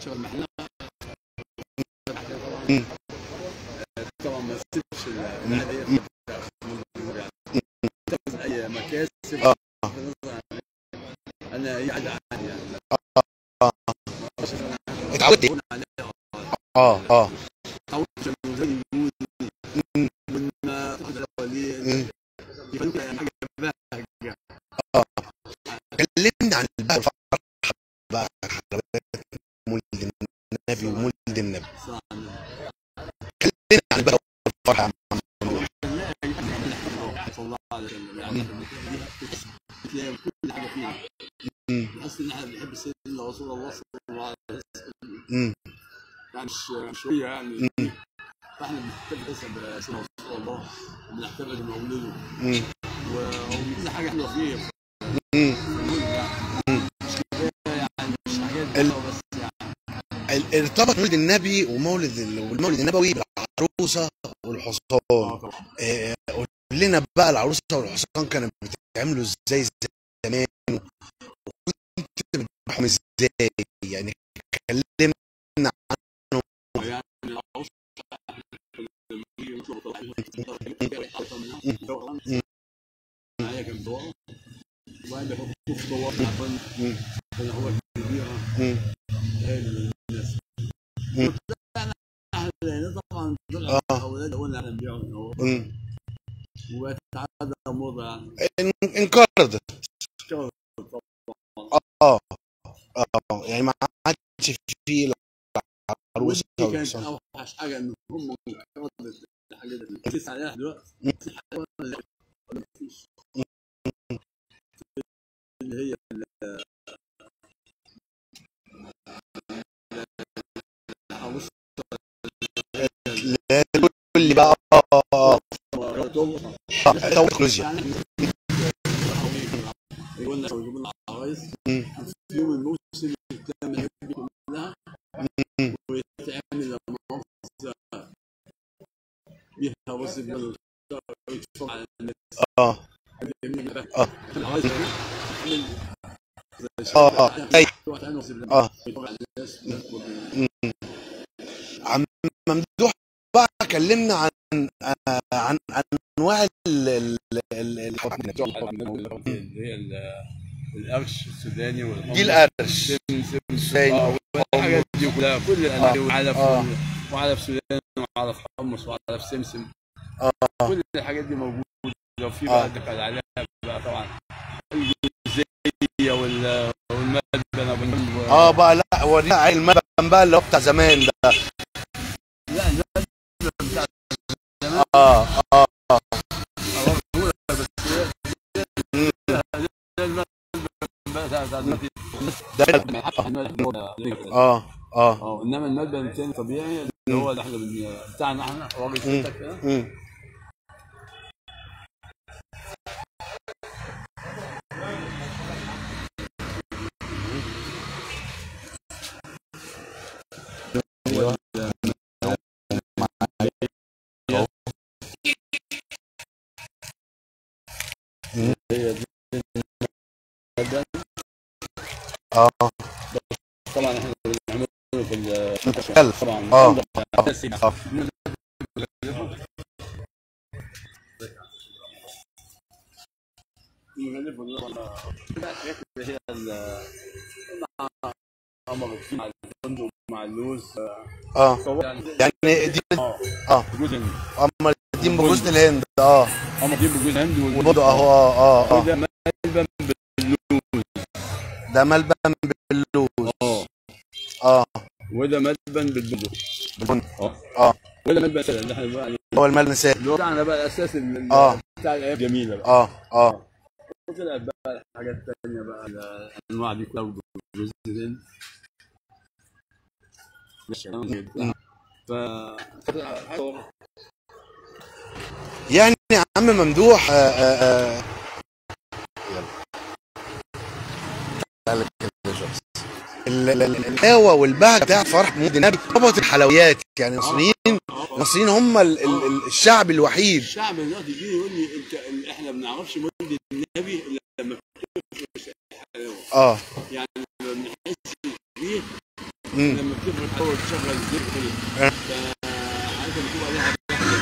شغل المحله مم. طبعا ما تسيبش العاديه في الجمهور يعني تاخذ اي مكاسب آه. انا هي عاده عادي يعني اتعودت أقول عليها اه اه تعودت إنه زي الوجود مم. وإن تاخذ الأولية مم. يخلوك يعني حاجه باهجه كلمني عن بقى الفرحه بقى حلويات مولد النبي ومولد النبي صح كلمني عن بقى الفرحه يا عم ممدوح. صلى الله عليه وسلم يعني بتلاقي كل حاجه فيها مم. تحس ان احنا بنحب سيدنا رسول الله صلى الله عليه وسلم مم. يعني مش مش شويه يعني مم. فاحنا بنحتفل لسه بسيدنا رسول الله وبنحتفل بمولده مم. و- وكل حاجه حلوه فيه في مم. المولد يعني مش كفايه يعني مش حاجات ال- حلوة بس يعني ال- ارتبط مولد النبي ومولد ال- والمولد النبوي بالعروسه والحصان اه طبعا آه، قول لنا بقى العروسه والحصان كانوا بتعملوا ازاي زمان وكنت بتذبحهم ازاي يعني كلمنا يعني العروس هي كانت دوار وبعدين بيحطوه في دوار عشان مم. كان هو كبيرة مم. هي الناس مم. احنا طبعا طلع آه. اولاد قلنا احنا نبيعهم هو مم. وبقت عاده موضه يعني ان- انقرضت اشتغل اه اه يعني ما عادش في العروسه ودي كانت والحصان اوحش حاجه ان هم انقرضت الحاجات اللي بتسعى عليها دلوقتي في حيوان لا ما فيش اللي هي العروس لا تقول لي بقى اه اه مراتهم اه تو تكنولوجيا يعني قلنا يجيبوا لنا عرايس مم. في يوم الموسم تعمل الحاجات دي كلها مم. ويتعمل لما مؤاخذة بيها بص بيها يتفرج على الناس اه اه العرايس تعمل زي اه اه اي واحد عنده وسيب اه يتفرج على الناس مم. عم ممدوح بقى كلمنا عن آه، عن انواع ال ال ال ال- اللي هي ال- القرش السوداني والحمص دي القرش السمسم السوداني اه والحاجات دي كلها كل الانواع وعلف آه. وعلف سوداني وعلف حمص وعلف سمسم اه كل الحاجات دي موجوده وفي آه. بقى دخل عليها بقى طبعا الجوزيه وال- والمدبنه والنب- اه بقى لا ورينا عيل المدن بقى اللي هو بتاع زمان ده لا المدبنه بتاع اه اه الرجولة بس هي- مم. المدبنه بتاع- بتاع دلوقتي ده اه اه اه انما المدبن الثاني طبيعي اللي هو اللي احنا بن- بتاعنا احنا راجل مم. ستك كده مم. ايوه هي دي المدبن. اه طبعا احنا بنعمله في ال- الكلف. طبعا اه. أساسي. اه المغلف ولا- لا، الحاجات اللي هي ال- مع قمر مع الفندق مع اللوز اه فهو يعني يعني دي اه اه جوز هند اما دي بجوز الهند اه هم بيجيبوا جوز هند والجوز وبرضه اهو اه اه اه ده ملبن باللوز ده ملبن باللوز اه اه وده ملبن بالبندق بالبن. اه اه وده ملبن سهل اللي احنا بقى يعني هو الملبن سهل اللي هو بتاعنا بقى الاساس ال- اه. بتاع الايام جميله بقى اه اه وطلعت بقى الحاجات الثانيه بقى الانواع دي كلها وجوز الهند مم. ف يعني يا عم ممدوح آه آه آه. يلا تعالى كده بس. ال- ال- ال- الهوا والبهجه بتاع فرح مولد النبي ربط الحلويات يعني المصريين المصريين هم ال- ال- ال- الشعب الوحيد الشعب دلوقتي يجي يقول لي انت ال- احنا ما بنعرفش مولد النبي الا لما بتفرش الحلاوه اه يعني لما بنحس بيه مم. لما بتفرق اول تشغل الزفت آه. عارف اللي بتبقى لها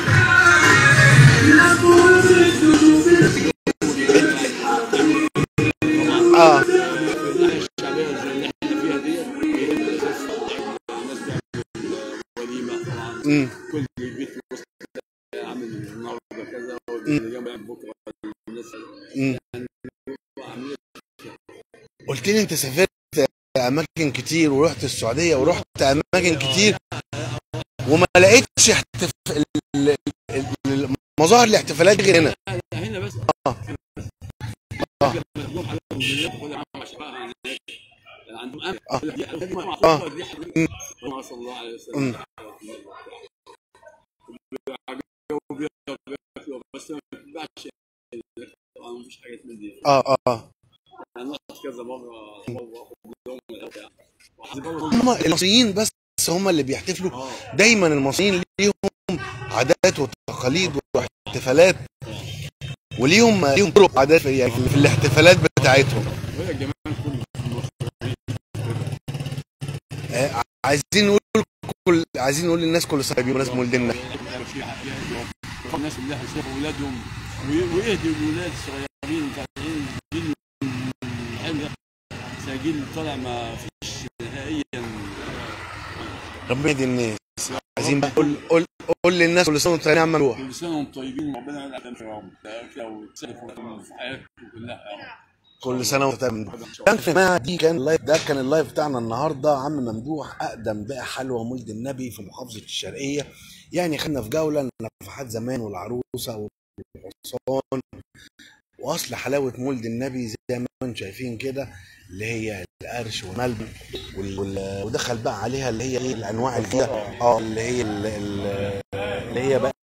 اه في الناحيه الشعبيه زي اللي احنا فيها دي هي الاساس الناس بتعمل وليمه طبعا مم. كل بيت في وسط عامل النهارده كذا واللي جنب بكره الناس مم. عاملين قلت لي انت سافرت اماكن كتير ورحت السعوديه ورحت اماكن كتير وما لقيتش احتف... ال- ال- ال- مظاهر الاحتفالات غير هنا هنا بس اه اه مهجوم على الجنات ولا عم شباب هناك عندهم امل آه. دي حاجة آه. معروفة، دي حاجة الله صلى الله عليه مم. وسلم بياكلوا بس ما بتتباعش طبعا مفيش حاجه من دي اه اه انا رحت كذا مره مره يوم هم المصريين بس هم اللي بيحتفلوا اه دايما المصريين ليهم عادات وتقاليد واحتفالات وليهم ليهم طرق عادات في, يعني في الاحتفالات بتاعتهم وهي الجمال كله في مصر آه، عايزين نقول كل عايزين نقول للناس كل سنه بمناسبه مولدنا الناس اللي هيشوفوا اولادهم وي- ويهدوا الاولاد الصغيرين طالعين جيل الحلم ده زي جيل طالع ما فيش نهائيا ربنا يهدي الناس عايزين بقى قول قول قول للناس كل سنه وانتم طيبين يا عم نروح كل سنه وانتم طيبين وربنا يلعب في رب لو تسلفوا في حياتكم كلها يا رب كل سنه وانتم طيبين كان في جماعه دي كان اللايف ده كان اللايف بتاعنا النهارده عم ممدوح اقدم بقى حلوى مولد النبي في محافظه الشرقيه يعني خدنا في جوله نفحات زمان والعروسه والحصان واصل حلاوه مولد النبي زي ما انتم شايفين كده اللي هي القرش والملبن وال... وال... ودخل بقى عليها اللي هي ايه الانواع الجديده اه اللي هي ال... ال... اللي هي بقى